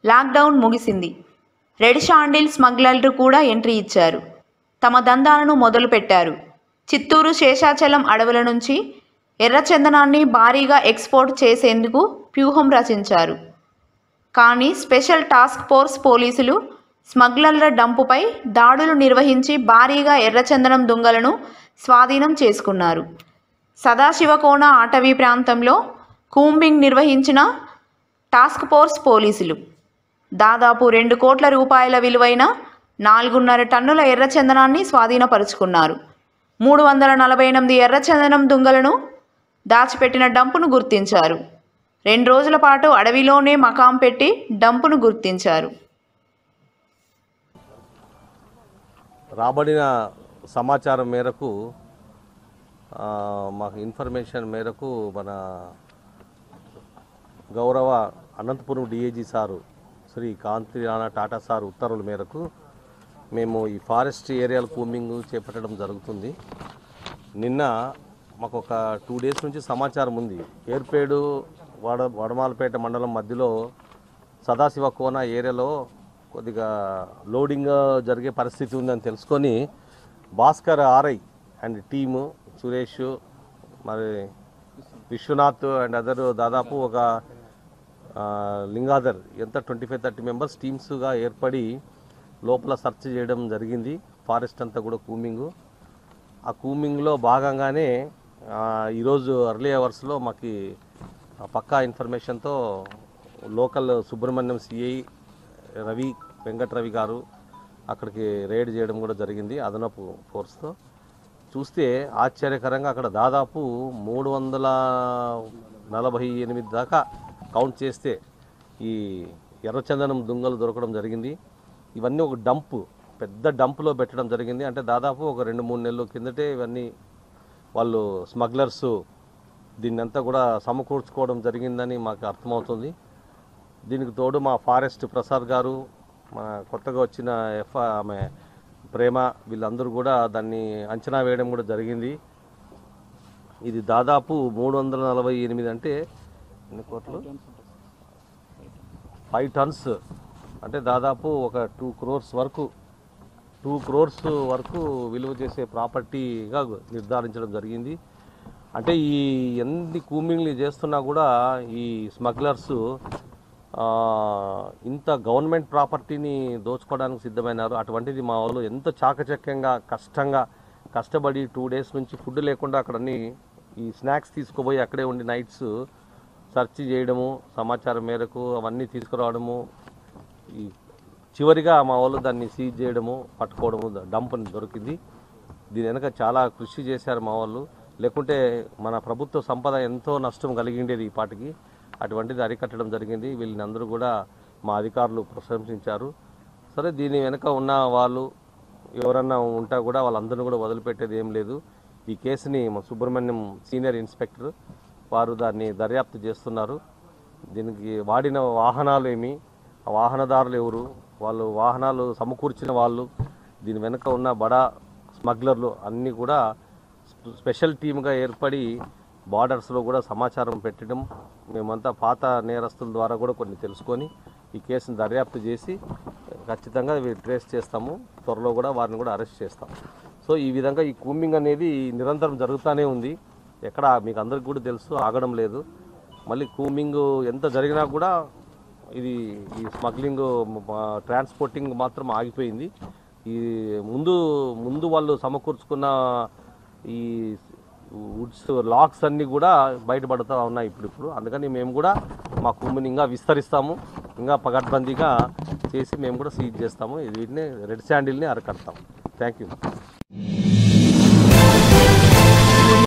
lockdown ముగిసింది red షాండిల్ స్మగ్లర్లు కూడా ఎంట్రీ ఇచ్చారు తమ దందాలను మొదలుపెట్టారు చిత్తూరు శేషాచలం అడవుల నుంచి ఎర్రచందనాన్ని భారీగా ఎక్స్పోర్ట్ చేసేందుకు వ్యూహం రచించారు కానీ స్పెషల్ టాస్క్ ఫోర్స్ పోలీసులు స్మగ్లర్ల డంపుపై దాడులు నిర్వహించి భారీగా ఎర్రచందనం దుంగలను స్వాధీనం చేసుకున్నారు సదాశివకోన అటవీ ప్రాంతంలో కూంబింగ్ నిర్వహించిన టాస్క్ ఫోర్స్ పోలీసులు దాదాపు రెండు కోట్ల రూపాయల విలువైన నాలుగున్నర టన్నుల ఎర్రచందనాన్ని స్వాధీనపరుచుకున్నారు మూడు వందల నలభై ఎనిమిది ఎర్రచందనం దుంగలను దాచిపెట్టిన డంపును గుర్తించారు రెండు రోజుల పాటు అడవిలోనే మకాం పెట్టి డంపును గుర్తించారు రాబడిన సమాచారం మేరకు ఆ, మాకు ఇన్ఫర్మేషన్ మేరకు మన గౌరవ Anantapuram DAG sir Shri Kanti Rana Tata sir ఉత్తర్వుల మేరకు మేము ఈ ఫారెస్ట్ ఏరియాల కూమింగ్ చేపట్టడం జరుగుతుంది నిన్న మాకు ఒక టూ డేస్ నుంచి సమాచారం ఉంది ఏర్పేడు వడ వడమాలపేట మండలం మధ్యలో సదాశివ కోన ఏరియాలో కొద్దిగా లోడింగ్ జరిగే పరిస్థితి ఉందని తెలుసుకొని Bhaskar RI and team Suresh మరి విశ్వనాథ్ అండ్ అదర్ దాదాపు ఒక ఆ, లింగాధర్ ఎంత ట్వంటీ ఫైవ్ థర్టీ మెంబర్స్ టీమ్స్గా ఏర్పడి లోపల సెర్చ్ చేయడం జరిగింది ఫారెస్ట్ అంతా కూడా కూమింగు ఆ కూమింగ్లో భాగంగానే ఆ, ఈరోజు అర్లీ అవర్స్లో మాకు ఆ పక్కా ఇన్ఫర్మేషన్తో లోకల్ సుబ్రహ్మణ్యం సిఐ రవి వెంకట రవి గారు అక్కడికి రైడ్ చేయడం కూడా జరిగింది అదనపు ఫోర్స్తో చూస్తే ఆశ్చర్యకరంగా అక్కడ దాదాపు మూడు వందల నలభై ఎనిమిది దాకా కౌంట్ చేస్తే ఈ ఎర్రచందనం దుంగలు దొరకడం జరిగింది ఇవన్నీ ఒక డంపు పెద్ద డంపులో పెట్టడం జరిగింది అంటే దాదాపు ఒక రెండు మూడు నెలల కిందటే ఇవన్నీ వాళ్ళు స్మగ్లర్స్ దీన్నంతా కూడా సమకూర్చుకోవడం జరిగిందని మాకు అర్థమవుతుంది దీనికి తోడు మా ఫారెస్ట్ ప్రసాద్ గారు మా కొత్తగా వచ్చిన ఎఫ్ ఆమె ప్రేమ వీళ్ళందరూ కూడా దాన్ని అంచనా వేయడం కూడా జరిగింది ఇది దాదాపు మూడు వందల నలభై ఎనిమిది అంటే ఎన్ని కోట్లు ఫైవ్ టన్స్ అంటే దాదాపు ఒక టూ క్రోర్స్ వరకు టూ క్రోర్స్ వరకు విలువ చేసే ప్రాపర్టీగా నిర్ధారించడం జరిగింది అంటే ఈ ఎన్ని కూమింగ్లు చేస్తున్నా కూడా ఈ స్మగ్లర్స్ ఆ, ఇంత గవర్నమెంట్ ప్రాపర్టీని దోచుకోవడానికి సిద్ధమైనారు అటువంటిది మా వాళ్ళు ఎంత చాకచక్యంగా కష్టంగా కష్టపడి టూ డేస్ నుంచి ఫుడ్ లేకుండా అక్కడన్ని ఈ స్నాక్స్ తీసుకుపోయి అక్కడే ఉండి నైట్స్ సెర్చ్ చేయడము సమాచారం మేరకు అవన్నీ తీసుకురావడము ఈ చివరిగా మా వాళ్ళు దాన్ని సీజ్ చేయడము పట్టుకోవడము డంప్ దొరికింది దీని వెనక చాలా కృషి చేశారు మా వాళ్ళు లేకుంటే మన ప్రభుత్వ సంపద ఎంతో నష్టం కలిగిండేది ఈ పాటికి అటువంటిది అరికట్టడం జరిగింది వీళ్ళని అందరూ కూడా మా అధికారులు ప్రశంసించారు సరే దీని వెనక ఉన్న వాళ్ళు ఎవరన్నా ఉంటా కూడా వాళ్ళందరినీ కూడా వదిలిపెట్టేది ఏం లేదు ఈ కేసుని మా సుబ్రహ్మణ్యం సీనియర్ ఇన్స్పెక్టర్ వారు దాన్ని దర్యాప్తు చేస్తున్నారు దీనికి వాడిన వాహనాలు ఏమి ఆ వాహనదారులు ఎవరు వాళ్ళు వాహనాలు సమకూర్చిన వాళ్ళు దీని వెనుక ఉన్న బడా స్మగ్లర్లు అన్నీ కూడా స్పె- స్పెషల్ టీమ్గా ఏర్పడి బార్డర్స్లో కూడా సమాచారం పెట్టడం మేమంతా పాత నేరస్తుల ద్వారా కూడా కొన్ని తెలుసుకొని ఈ కేసును దర్యాప్తు చేసి ఖచ్చితంగా ఇవి ట్రేస్ చేస్తాము త్వరలో కూడా వారిని కూడా అరెస్ట్ చేస్తాం సో ఈ విధంగా ఈ కూమింగ్ అనేది నిరంతరం జరుగుతూనే ఉంది ఎక్కడ మీకు అందరికి కూడా తెలుసు ఆగడం లేదు మళ్ళీ కూమింగ్ ఎంత జరిగినా కూడా ఇది ఈ స్మగ్లింగ్ ట్రాన్స్పోర్టింగ్ మాత్రం ఆగిపోయింది ఈ ముందు ముందు వాళ్ళు సమకూర్చుకున్న ఈ వుడ్స్ లాక్స్ అన్నీ కూడా బయటపడుతూ ఉన్నాయి ఇప్పుడు ఇప్పుడు అందుకని మేము కూడా మా కూమిని ఇంకా విస్తరిస్తాము ఇంకా పగడ్బందీగా చేసి మేము కూడా సీజ్ చేస్తాము ఇది వీటిని రెడ్ శాండిల్ని అరకడతాం థ్యాంక్ యూ